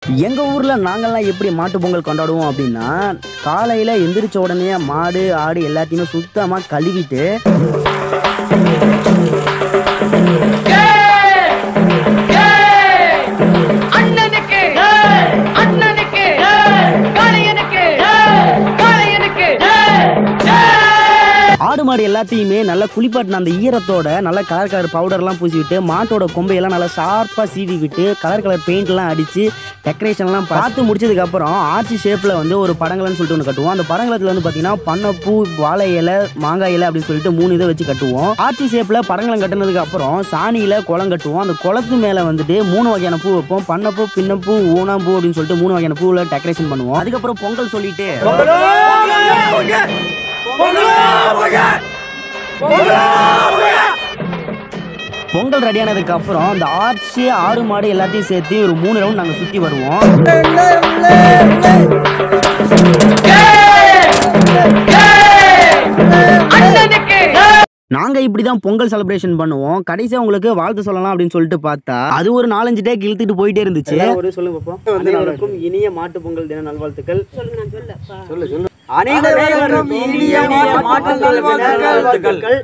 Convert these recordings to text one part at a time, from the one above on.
எங்க ஊர்ல நாங்கெல்லாம் எப்படி மாட்டு பொங்கல் கொண்டாடுவோம் அப்படின்னா காலையில எந்திரிச்ச உடனே மாடு ஆடு எல்லாத்தையுமே சுத்தமா கழுவிட்டு அண்ணனுக்கு அண்ணனுக்கு காளையனுக்கு காளையனுக்கு ஆடு மாடு எல்லாத்தையுமே நல்லா குளிப்பாட்டின அந்த ஈரத்தோட நல்லா கலர் கலர் பவுடர்லாம் பூசி விட்டு மாட்டோட கொம்பையெல்லாம் நல்லா ஷார்ப்பாக சீவி விட்டு கலர் கலர் பெயிண்ட்லாம் அடித்து டெக்கரேஷன்லாம் பார்த்து முடிச்சதுக்கு அப்புறம் ஆர்ச்சி ஷேப்பில் வந்து ஒரு படங்கள்னு சொல்லிட்டு ஒன்று கட்டுவோம் அந்த படங்களத்தில் வந்து பார்த்தீங்கன்னா பண்ணப்பூ வாழை இலை மாங்காய் இலை அப்படின்னு சொல்லிட்டு மூணு இதை வச்சு கட்டுவோம் ஆர்ச்சி ஷேப்பில் படங்கலம் கட்டினதுக்கு அப்புறம் சாணியில் குளம் கட்டுவோம் அந்த குளத்து மேலே வந்துட்டு மூணு வகையான பூ வைப்போம் பண்ணப்பூ பின்னப்பூ ஊனாம்பூ அப்படின்னு சொல்லிட்டு மூணு வகையான பூவில் டெக்கரேஷன் பண்ணுவோம் அதுக்கப்புறம் பொங்கல் சொல்லிட்டு பொங்கல் ரெடியானதுக்கு அப்புறம் அந்த ஆர்ச்சி ஆறு மாடு எல்லாத்தையும் சேர்த்து ஒரு மூணு ரவுண்ட் நாங்கள் சுற்றி வருவோம் அண்ணனுக்கு நாங்க இப்படிதான் பொங்கல் செலிப்ரேஷன் பண்ணுவோம் கடைசியா உங்களுக்கு வாழ்த்து சொல்லலாம் அப்படின்னு சொல்லிட்டு பார்த்தா அது ஒரு நாலஞ்சு டேக் இழுத்துட்டு போயிட்டே இருந்துச்சு ஒரு சொல்லுங்க பாப்போம் அனைவருக்கும் இனிய மாட்டு பொங்கல் தின நல்வாழ்த்துக்கள் சொல்லு சொல்லு அனைவருக்கும் இனிய மாட்டு நல்வாழ்த்துக்கள்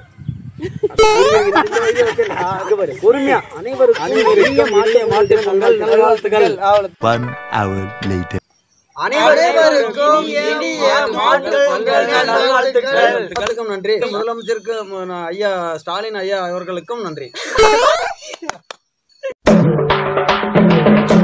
பொறுமையா அனைவருக்கும் இனிய மாட்டு மாட்டு பொங்கல் நல்வாழ்த்துக்கள் One hour later. அனைவருக்கும் இனிய மாட்டு பொங்கல் நல்வாழ்த்துக்கள் எல்லாருக்கும் நன்றி முதலமைச்சருக்கு ம- ஐயா ஸ்டாலின் ஐயா அவர்களுக்கும் நன்றி